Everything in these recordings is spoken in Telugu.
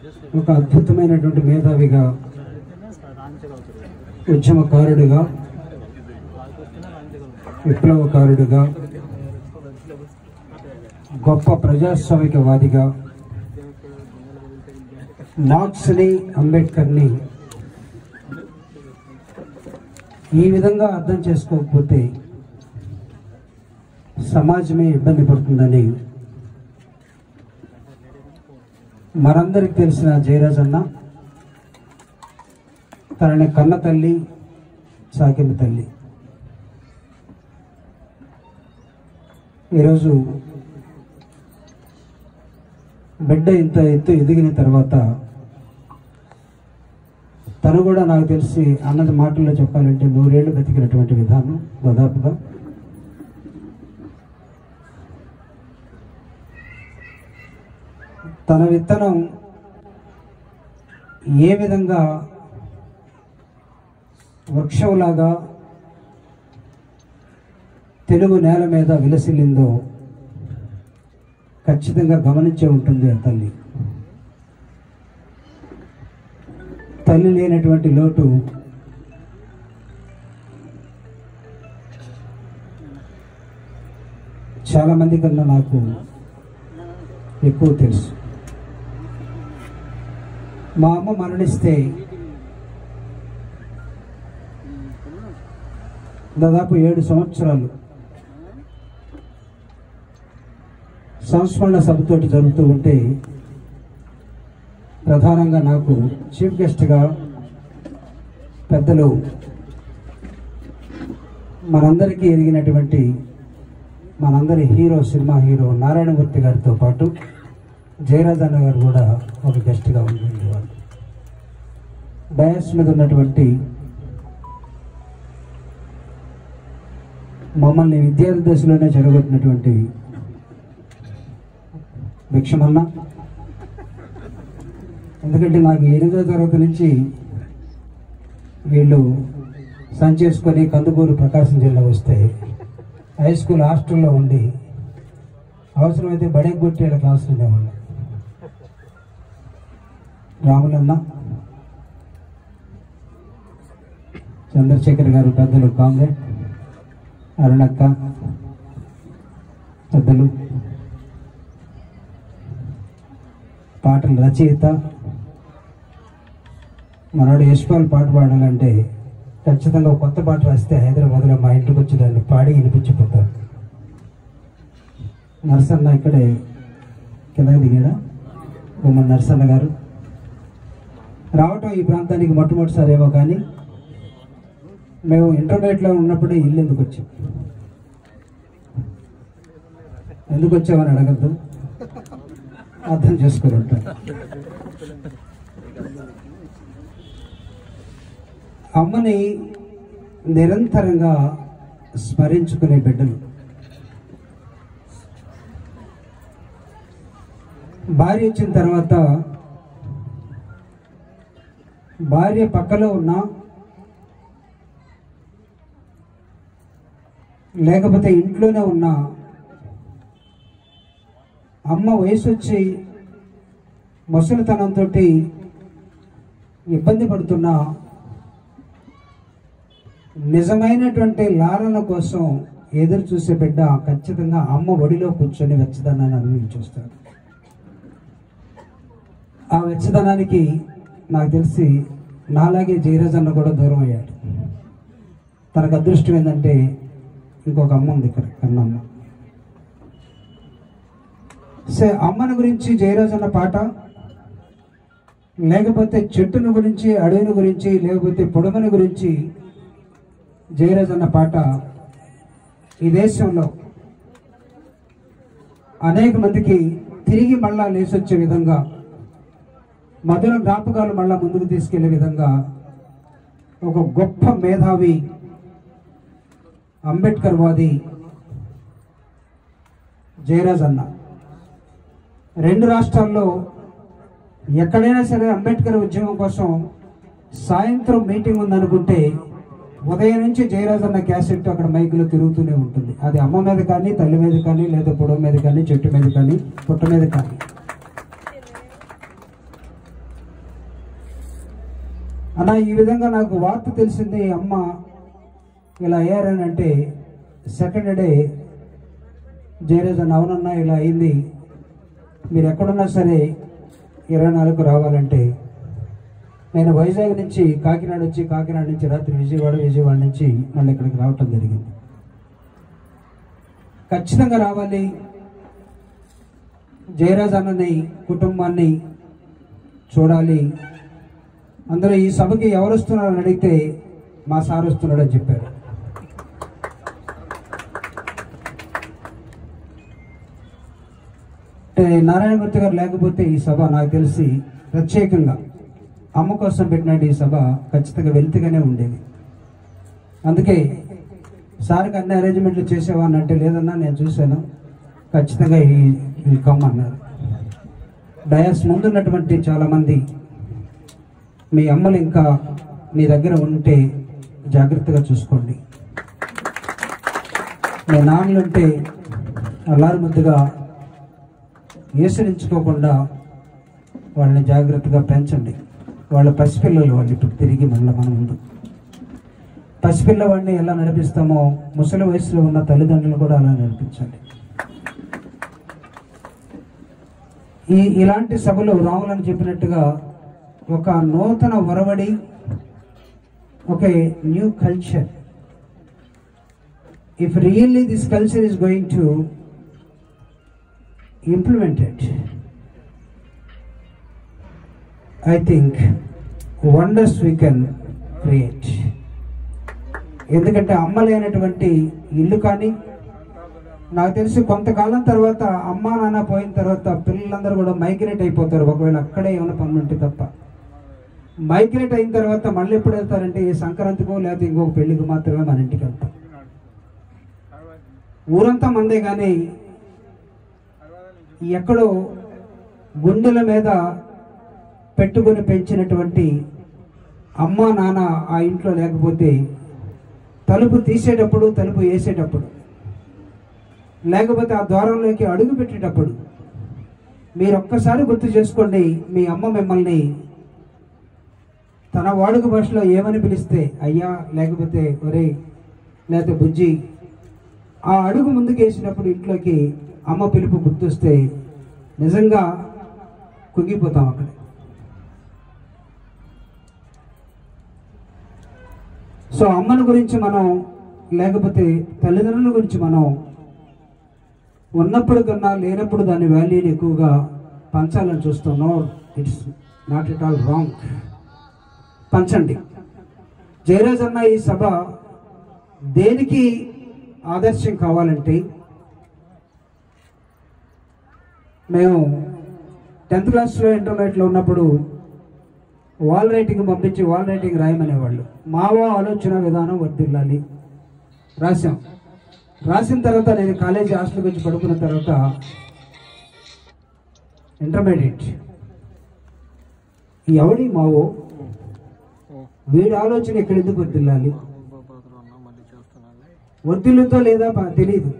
ఒక అద్భుతమైనటువంటి మేధావిగా ఉద్యమకారుడిగా విప్లవకారుడిగా గొప్ప ప్రజాస్వామికవాదిగా మార్క్స్ని అంబేద్కర్ని ఈ విధంగా అర్థం చేసుకోకపోతే సమాజమే ఇబ్బంది పడుతుందని మనందరికి తెలిసిన జయరాజ్ అన్న తనని కన్న తల్లి సాకిన తల్లి ఈరోజు బిడ్డ ఇంత ఎత్తు ఎదిగిన తర్వాత తను కూడా నాకు తెలిసి అన్నది మాటల్లో చెప్పాలంటే నూరేళ్లు బతికినటువంటి విధానం దాదాపుగా తన విత్తనం ఏ విధంగా వృక్షంలాగా తెలుగు నేల మీద విలసిల్లిందో ఖచ్చితంగా గమనించే ఉంటుంది ఆ తల్లి తల్లి లేనటువంటి లోటు చాలా మంది కన్నా నాకు ఎక్కువ తెలుసు మా అమ్మ మరణిస్తే దాదాపు ఏడు సంవత్సరాలు సంస్మరణ సభతోటి జరుగుతూ ఉంటే ప్రధానంగా నాకు చీఫ్ గెస్ట్గా పెద్దలు మనందరికీ ఎరిగినటువంటి మనందరి హీరో సినిమా హీరో నారాయణమూర్తి గారితో పాటు జయరాజ్ అన్న గారు కూడా ఒక గెస్ట్గా ఉండేవారు డయాస్ మీద ఉన్నటువంటి మమ్మల్ని విద్యార్థి దశలోనే చెడగొట్టినటువంటి భిక్షమన్న ఎందుకంటే నాకు ఎనిమిదో తరగతి నుంచి వీళ్ళు సంచేసుకొని కందుకూరు ప్రకాశం జిల్లా వస్తే హై స్కూల్ హాస్టల్లో ఉండి అవసరమైతే బడే కొట్టేళ్ళ క్లాసులు ఉండేవాళ్ళు రాములన్న చంద్రశేఖర్ గారు పెద్దలు కామ్రేడ్ అరుణక్క పెద్దలు పాటల రచయిత మనోడు యశ్పాల్ పాట పాడాలంటే ఖచ్చితంగా ఒక కొత్త పాట రాస్తే హైదరాబాద్లో మా ఇంటికి వచ్చి దాన్ని పాడి వినిపించిపోతారు నరసన్న ఇక్కడే కిందకి దిగాడా బొమ్మ నరసన్న గారు రావటం ఈ ప్రాంతానికి మొట్టమొదటిసారి ఏమో కానీ మేము ఇంటర్మీడియట్లో ఉన్నప్పుడే ఇల్లు ఎందుకు వచ్చాం ఎందుకు వచ్చామని అడగద్దు అర్థం చేసుకుని ఉంటాం అమ్మని నిరంతరంగా స్మరించుకునే బిడ్డలు భార్య వచ్చిన తర్వాత భార్య పక్కలో ఉన్నా లేకపోతే ఇంట్లోనే ఉన్నా అమ్మ వయసు వచ్చి ముసలితనంతో ఇబ్బంది పడుతున్నా నిజమైనటువంటి లాలన కోసం ఎదురు చూసే బిడ్డ ఖచ్చితంగా అమ్మ ఒడిలో కూర్చొని వెచ్చదనాన్ని అనుభవించొస్తాడు ఆ వెచ్చదనానికి నాకు తెలిసి నాలాగే జయరాజ్ అన్న కూడా దూరం అయ్యాడు తనకు అదృష్టం ఏంటంటే ఇంకొక అమ్మ ఉంది ఇక్కడ కన్నమ్మ సే అమ్మని గురించి జయరాజ్ అన్న పాట లేకపోతే చెట్టును గురించి అడవిని గురించి లేకపోతే పొడమని గురించి జయరాజ్ అన్న పాట ఈ దేశంలో అనేక మందికి తిరిగి మళ్ళా లేసొచ్చే విధంగా మధుర జ్ఞాపకాలు మళ్ళా ముందుకు తీసుకెళ్లే విధంగా ఒక గొప్ప మేధావి అంబేద్కర్ వాది జయరాజ్ అన్న రెండు రాష్ట్రాల్లో ఎక్కడైనా సరే అంబేద్కర్ ఉద్యమం కోసం సాయంత్రం మీటింగ్ ఉందనుకుంటే ఉదయం నుంచి జయరాజ్ అన్న క్యాసెట్ అక్కడ మైకులో తిరుగుతూనే ఉంటుంది అది అమ్మ మీద కానీ తల్లి మీద కానీ లేదా పొడవ మీద కానీ చెట్టు మీద కానీ పుట్ట మీద కానీ అన్న ఈ విధంగా నాకు వార్త తెలిసింది అమ్మ ఇలా అయ్యారని అంటే సెకండ్ డే జయరాజ్ అన్న అవునన్నా ఇలా అయింది మీరు ఎక్కడున్నా సరే ఇరవై నాలుగు రావాలంటే నేను వైజాగ్ నుంచి కాకినాడ వచ్చి కాకినాడ నుంచి రాత్రి విజయవాడ విజయవాడ నుంచి మళ్ళీ ఇక్కడికి రావటం జరిగింది ఖచ్చితంగా రావాలి జయరాజ్ అన్నని కుటుంబాన్ని చూడాలి అందరూ ఈ సభకి ఎవరు వస్తున్నారని అడిగితే మా సార్ వస్తున్నాడని చెప్పారు అంటే నారాయణమూర్తి గారు లేకపోతే ఈ సభ నాకు తెలిసి ప్రత్యేకంగా అమ్మ కోసం పెట్టినట్టు ఈ సభ ఖచ్చితంగా వెలితిగానే ఉండేది అందుకే సార్కి అన్ని అరేంజ్మెంట్లు చేసేవాడిని అంటే లేదన్నా నేను చూశాను ఖచ్చితంగా ఈ ఈ కమ్ అన్నారు డయాస్ ముందున్నటువంటి చాలామంది మీ అమ్మలు ఇంకా మీ దగ్గర ఉంటే జాగ్రత్తగా చూసుకోండి మీ నాన్నలుంటే అల్లారు ముద్దుగా ఏసరించుకోకుండా వాళ్ళని జాగ్రత్తగా పెంచండి వాళ్ళ పసిపిల్లలు వాళ్ళు ఇప్పుడు తిరిగి మళ్ళీ మన ముందు పసిపిల్లవాడిని ఎలా నడిపిస్తామో ముసలి వయసులో ఉన్న తల్లిదండ్రులు కూడా అలా నడిపించండి ఈ ఇలాంటి సభలు రాములని చెప్పినట్టుగా ఒక నూతన ఒరవడి ఒక new culture if really this culture is going to implemented I think wonders we can create ఎందుకంటే అమ్మ లేనటువంటి ఇల్లు కానీ నాకు తెలిసి కొంతకాలం తర్వాత అమ్మ నాన్న పోయిన తర్వాత పిల్లలందరూ కూడా మైగ్రేట్ అయిపోతారు ఒకవేళ అక్కడే ఏమైనా పనులు ఉంటే తప్ప మైగ్రేట్ అయిన తర్వాత మళ్ళీ ఎప్పుడు వెళ్తారంటే ఈ సంక్రాంతికో లేకపోతే ఇంకొక పెళ్లికి మాత్రమే మన ఇంటికి వెళ్తాం ఊరంతా మందే కానీ ఎక్కడో గుండెల మీద పెట్టుకొని పెంచినటువంటి అమ్మ నాన్న ఆ ఇంట్లో లేకపోతే తలుపు తీసేటప్పుడు తలుపు వేసేటప్పుడు లేకపోతే ఆ ద్వారంలోకి అడుగు పెట్టేటప్పుడు మీరు ఒక్కసారి గుర్తు చేసుకోండి మీ అమ్మ మిమ్మల్ని తన వాడుక భాషలో ఏమని పిలిస్తే అయ్యా లేకపోతే ఒరే లేకపోతే బుజ్జి ఆ అడుగు ముందుకు వేసినప్పుడు ఇంట్లోకి అమ్మ పిలుపు గుర్తొస్తే నిజంగా కుంగిపోతాం అక్కడ సో అమ్మను గురించి మనం లేకపోతే తల్లిదండ్రుల గురించి మనం ఉన్నప్పుడు కన్నా లేనప్పుడు దాని వాల్యూని ఎక్కువగా పంచాలని చూస్తున్నాం it's not at all wrong పంచండి జయరాజ్ అన్న ఈ సభ దేనికి ఆదర్శం కావాలంటే మేము టెన్త్ క్లాస్లో ఇంటర్మీడియట్లో ఉన్నప్పుడు వాల్ రైటింగ్ పంపించి వాల్ రైటింగ్ రాయమనేవాళ్ళు మావో ఆలోచన విధానం వర్దిల్లాలి రాశాం రాసిన తర్వాత నేను కాలేజీ హాస్టల్కి వచ్చి పడుకున్న తర్వాత ఇంటర్మీడియట్ ఎవడి మావో వీడి ఆలోచన ఎక్కడ ఎందుకు వర్దిల్లాలి వర్దిల్లుతో లేదా ప- తెలీదు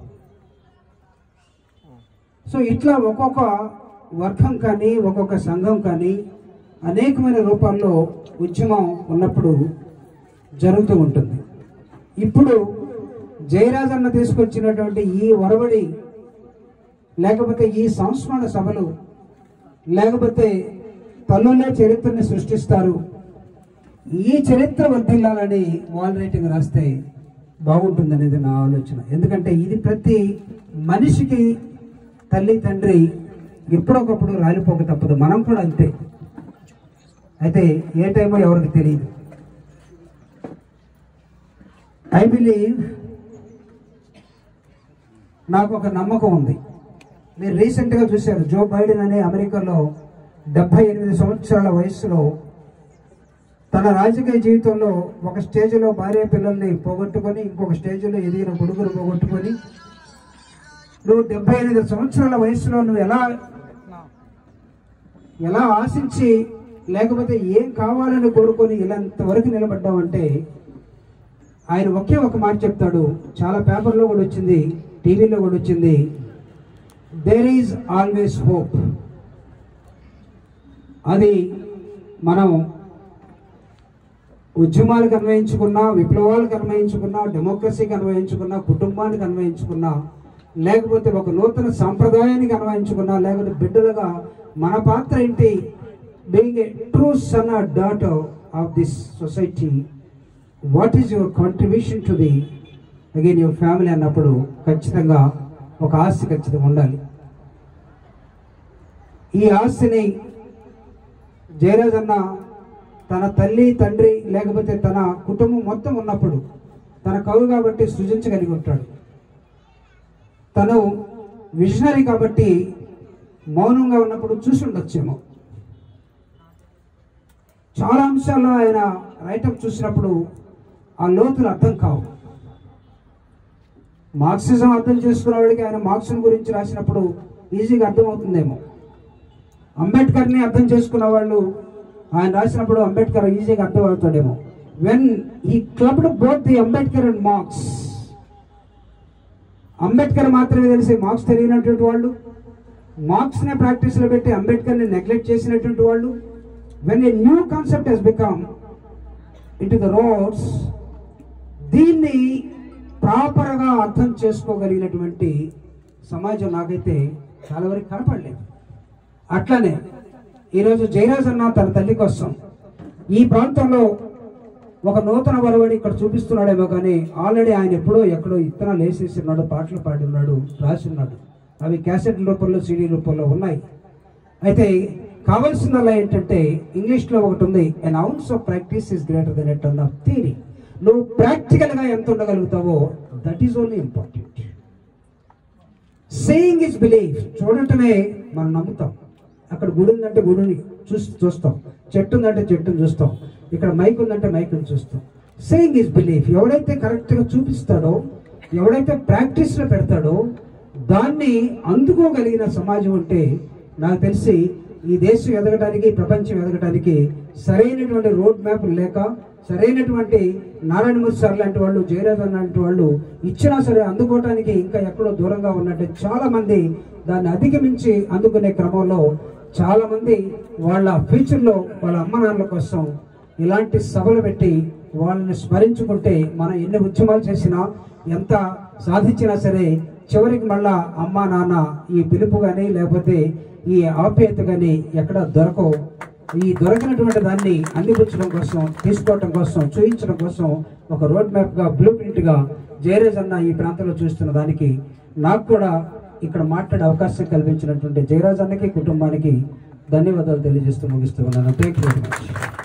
సో ఇట్లా ఒక్కొక్క వర్గం కానీ ఒక్కొక్క సంఘం కానీ అనేకమైన రూపాల్లో ఉద్యమం ఉన్నప్పుడు జరుగుతూ ఉంటుంది ఇప్పుడు జయరాజన్న తీసుకొచ్చినటువంటి ఈ ఒరవడి లేకపోతే ఈ సంస్మరణ సభలు లేకపోతే తల్లులే చరిత్రని సృష్టిస్తారు ఈ చరిత్ర వర్ధిల్లాలని వాల్ రైటింగ్ రాస్తే బాగుంటుంది అనేది నా ఆలోచన ఎందుకంటే ఇది ప్రతి మనిషికి తల్లి తండ్రి ఎప్పుడొకప్పుడు రాలిపోక తప్పదు మనం కూడా అంతే అయితే ఏ టైమో ఎవరికి తెలియదు ఐ బిలీవ్ నాకు ఒక నమ్మకం ఉంది మీరు రీసెంట్గా చూశారు జో బైడెన్ అనే అమెరికాలో డెబ్బై ఎనిమిది సంవత్సరాల వయసులో తన రాజకీయ జీవితంలో ఒక స్టేజ్లో భార్య పిల్లల్ని పోగొట్టుకొని ఇంకొక స్టేజ్లో ఎదిగిన కొడుకును పోగొట్టుకొని నువ్వు డెబ్బై ఎనిమిది సంవత్సరాల వయసులో నువ్వు ఎలా ఎలా ఆశించి లేకపోతే ఏం కావాలని కోరుకొని ఇలా ఇంతవరకు నిలబడ్డావంటే ఆయన ఒకే ఒక మాట చెప్తాడు చాలా పేపర్లో కూడా వచ్చింది టీవీలో కూడా వచ్చింది దేర్ ఈజ్ ఆల్వేస్ హోప్ అది మనం ఉద్యమాలకు అన్వయించుకున్నా విప్లవాలకు అన్వయించుకున్నా డెమోక్రసీకి అన్వయించుకున్నా కుటుంబానికి అన్వయించుకున్నా లేకపోతే ఒక నూతన సాంప్రదాయానికి అన్వయించుకున్నా లేకపోతే బిడ్డలుగా మన పాత్ర ఏంటి being a true son or daughter of this society what is your contribution to the again your family అన్నప్పుడు ఖచ్చితంగా ఒక ఆస్తి ఖచ్చితంగా ఉండాలి ఈ ఆస్తిని జయరాజ్ అన్న తన తల్లి తండ్రి లేకపోతే తన కుటుంబం మొత్తం ఉన్నప్పుడు తన కవి కాబట్టి సృజించగలిగి ఉంటాడు తను విజనరీ కాబట్టి మౌనంగా ఉన్నప్పుడు చూసి ఉండొచ్చేమో చాలా అంశాల్లో ఆయన రైటప్ చూసినప్పుడు ఆ లోతులు అర్థం కావు మార్క్సిజం అర్థం చేసుకున్న వాడికి ఆయన మార్క్సిజం గురించి రాసినప్పుడు ఈజీగా అర్థమవుతుందేమో అంబేద్కర్ని అర్థం చేసుకున్న వాళ్ళు ఆయన రాసినప్పుడు అంబేద్కర్ ఈజీగా అర్థమవుతాడేమో when he clubbed both the Ambedkar and Marx Ambedkar మాత్రమే తెలిసి మార్క్స్ తెలియనటువంటి వాళ్ళు మార్క్స్నే ప్రాక్టీస్లో పెట్టి అంబేద్కర్ని నెగ్లెక్ట్ చేసినటువంటి వాళ్ళు when a new concept has become it the roads దీన్ని ప్రాపర్గా అర్థం చేసుకోగలిగినటువంటి సమాజం నాకైతే చాలా వరకు కనపడలేదు అట్లనే ఈరోజు జయరాజ్ అన్న తన తల్లి కోసం ఈ ప్రాంతంలో ఒక నూతన వరవడి ఇక్కడ చూపిస్తున్నాడేమో కానీ ఆల్రెడీ ఆయన ఎప్పుడో ఎక్కడో ఇత్తనాలు వేసేసి ఉన్నాడు పాటలు పాడి ఉన్నాడు రాసి ఉన్నాడు అవి క్యాసెట్ రూపంలో సీడీ రూపంలో ఉన్నాయి అయితే కావాల్సిందల్లా ఏంటంటే ఇంగ్లీష్లో ఒకటి ఉంది an ounce of practice is greater than at of theory నువ్వు ప్రాక్టికల్గా ఎంత ఉండగలుగుతావో that is only important saying is believe చూడటమే మనం నమ్ముతాం అక్కడ గుడి ఉందంటే గుడిని చూసి చూస్తాం చెట్టు ఉందంటే చెట్టుని చూస్తాం ఇక్కడ మైక్ ఉందంటే మైక్ని చూస్తాం సేయింగ్ ఇస్ బిలీఫ్ ఎవడైతే కరెక్ట్గా చూపిస్తాడో ఎవడైతే ప్రాక్టీస్లో పెడతాడో దాన్ని అందుకోగలిగిన సమాజం అంటే నాకు తెలిసి ఈ దేశం ఎదగడానికి ప్రపంచం ఎదగడానికి సరైనటువంటి రోడ్ మ్యాప్ లేక సరైనటువంటి నారాయణమూర్తి సార్ లాంటి వాళ్ళు జయరాజన్ లాంటి వాళ్ళు ఇచ్చినా సరే అందుకోవటానికి ఇంకా ఎక్కడో దూరంగా ఉన్నట్టు చాలా మంది దాన్ని అధిగమించి అందుకునే క్రమంలో చాలా మంది వాళ్ళ ఫ్యూచర్లో వాళ్ళ అమ్మ నాన్నల కోసం ఇలాంటి సభలు పెట్టి వాళ్ళని స్మరించుకుంటే మనం ఎన్ని ఉద్యమాలు చేసినా ఎంత సాధించినా సరే చివరికి మళ్ళా అమ్మ నాన్న ఈ పిలుపు కానీ లేకపోతే ఈ ఆప్యాయత కానీ ఎక్కడ దొరకవు ఈ దొరకినటువంటి దాన్ని అందిపుచ్చడం కోసం తీసుకోవటం కోసం చూపించడం కోసం ఒక రోడ్ మ్యాప్ గా బ్లూ ప్రింట్ గా జయరాజ్ అన్న ఈ ప్రాంతంలో చూస్తున్న దానికి నాకు కూడా ఇక్కడ మాట్లాడే అవకాశం కల్పించినటువంటి జయరాజ్ అన్నకి కుటుంబానికి ధన్యవాదాలు తెలియజేస్తూ ముగిస్తూ ఉన్నాను థ్యాంక్ యూ వెరీ మచ్